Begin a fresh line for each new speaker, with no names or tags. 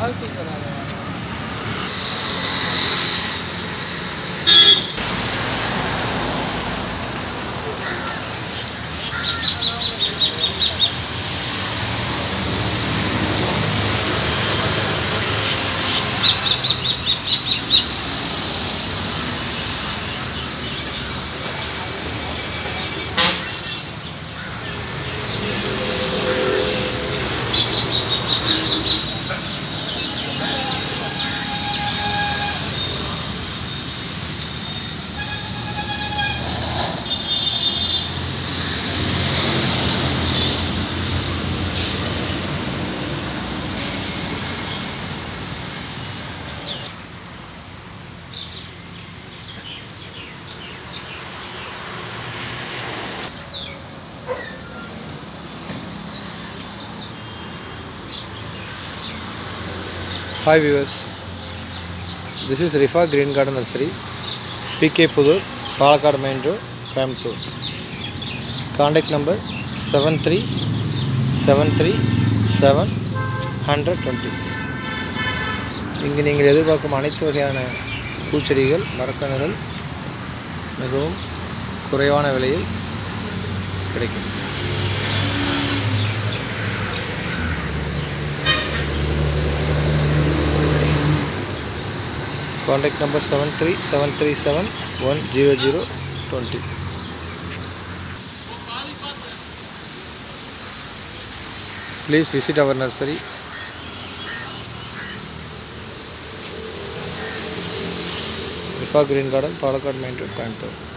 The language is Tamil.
Hi viewers, this is Rifa Green Garden Nursery, PK Pudur, Palakkad Main Road, Coimbatore. Contact number 73737 இங்கு நீங்கள் எதிர்பார்க்கும் அனைத்து வகையான பூச்செடிகள் மரக்கன்றுகள் மிகவும் குறைவான விலையில் கிடைக்கும் Contact number 73737 10020. Please visit our nursery. Rifa Green Garden, Palakkad Main Road, Coimbatore.